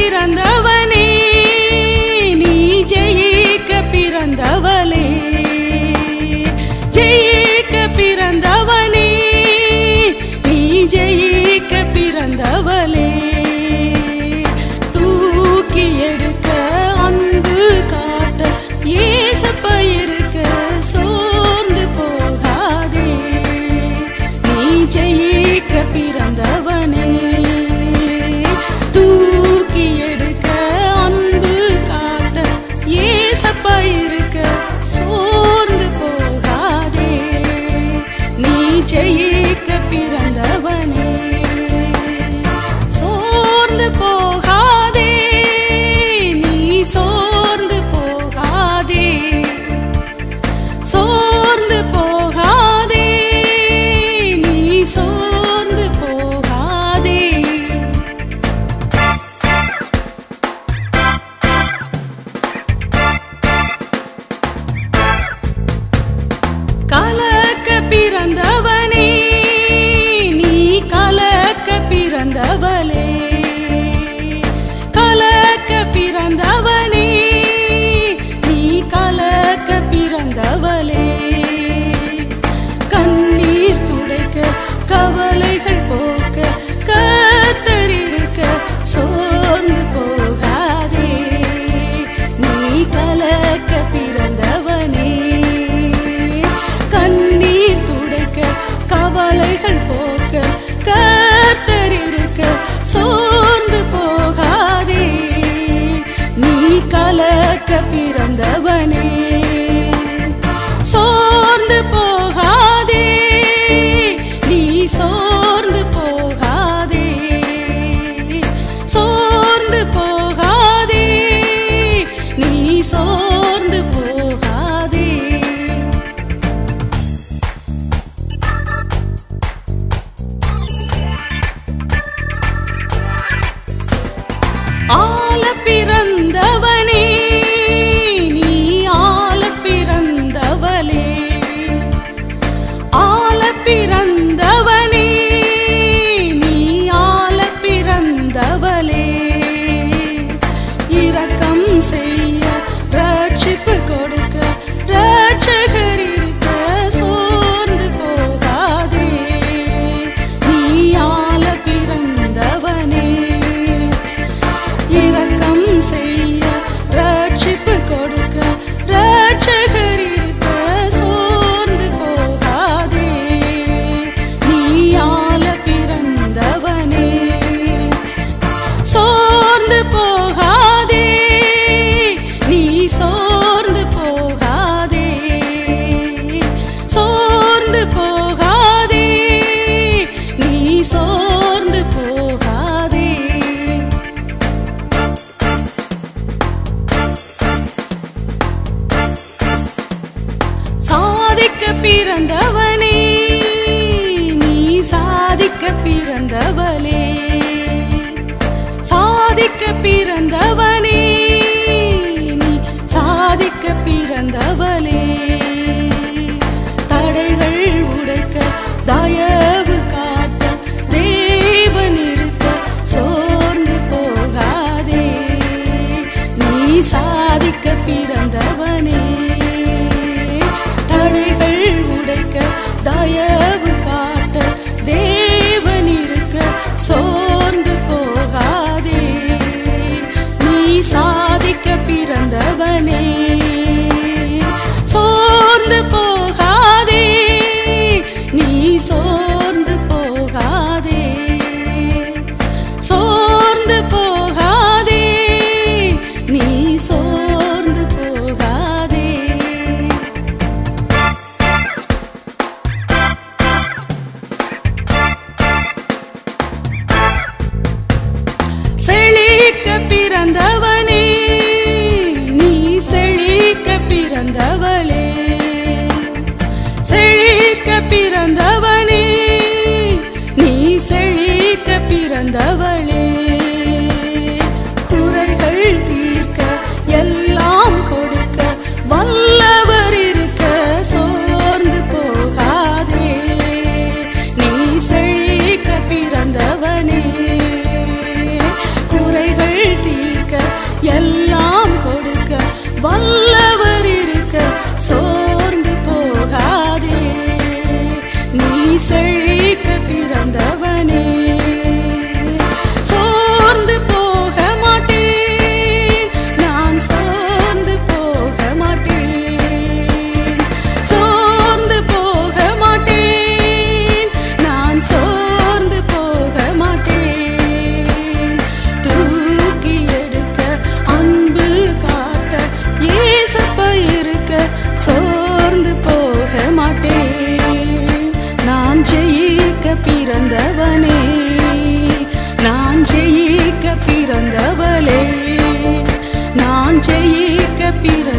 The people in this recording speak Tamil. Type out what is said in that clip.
பிறந்தவனே நீ ஜெயிக்க பிறந்தவளே ஜெயிக்க பிறந்தவனே நீ ஜெயிக்க பிறந்தவளே தூக்கி எடுக்க அன்பு காட்ட ஏசப்ப இருக்க சோர்ந்து போகாதே நீ ஜெயிக்க பிறந்தவனே தூக்கி எடுக்க அன்பு காட்ட ஏசப்பா இருக்க சோர்ந்து போகாதே நீ ஜெயிக்க பிறந்தவனே சோர்ந்து போகாதே நீ சோர்ந்து போகாதே சோர்ந்து போகாதே நீ சோர்ந்து போகாதே கலக்க பிறந்தவனே நீ கலக்க பிறந்தவளே கலக்க பிறந்தவனே நீ கலக்க பிறந்தவளே கண்ணீர் துடைக்க கவலைகள் போக்க கத்தரிருக்க சோர்ந்து போகாதே நீ கலக்க பிறந்தவனே கண்ணீர் துடைக்க கவலைகள் போக்க கத்தரிருக்க சோர்ந்து போகாதே நீ கலக்க பிறந்தவனே சோர்ந்து போகாதே நீ சோர்ந்து போகாதே சோர்ந்து போகாதே நீ சோர்ந்து போகாதே ஆல பிறந்தவனே நீ ஆல பிறந்தவளே ஆல பிறந்தவனே நீ ஆல பிறந்தவளே இரக்கம் செய்ய ரட்சிப்பு கொடுக்க ரட்சகர் இருக்க சோர்ந்து போகாதே நீ ஆல பிறந்தவனே இரக்கம் செய்ய ரட்சிப்பு கொடுக்க ரட்சகர் இருக்க சோர்ந்து போகாதே நீ ஆல பிறந்தவனே சோர்ந்து போகாதே நீ சோர்ந்து போகாதே சோர்ந்து போகாதே நீ சோர்ந்து போகாதே சாதிக்க பிறந்தவனே நீ சாதிக்க பிறந்தவளே சாதிக்க பிறந்தவனே நீ சாதிக்க பிறந்தவளே தடைகள் உடைக்க தயவு காட்ட தேவன் இருக்க சோர்ந்து போகாதே நீ சாதிக்க பிறந்தவனே தடைகள் உடைக்க தயவு காட்ட தேவன் இருக்க சோர்ந்து போகாதே நீ சாதிக்க பிறந்தவனே சோர்ந்து போகாதே நீ சோர்ந்து போகாதே சோர்ந்து போகாதே நீ சோர்ந்து போகாதே செழிக்க பிறந்தவனே நீ செழிக்க பிறந்தவளே செழிக்க பிறந்தவனே நீ செழிக்க பிறந்தவளே குறைகள் தீர்க்க எல்லாம் கொடுக்க வல்லவர் இருக்க சோர்ந்து போகாதே நீ செழிக்க பிறந்தவனே குறைகள் தீர்க்க ஜெயிக்க பிறந்தவனே சோர்ந்து போக மாட்டேன் நான் சோர்ந்து போக மாட்டேன் சோர்ந்து போக மாட்டேன் நான் சோர்ந்து போக மாட்டேன் தூக்கி எடுக்க அன்பு காட்ட ஏசப்ப இருக்க சோர்ந்து போக மாட்டேன் நான் ஜெயிக்க பிறந்தவனே நான் ஜெயிக்க பிறந்தவளே நான் ஜெயிக்க பிற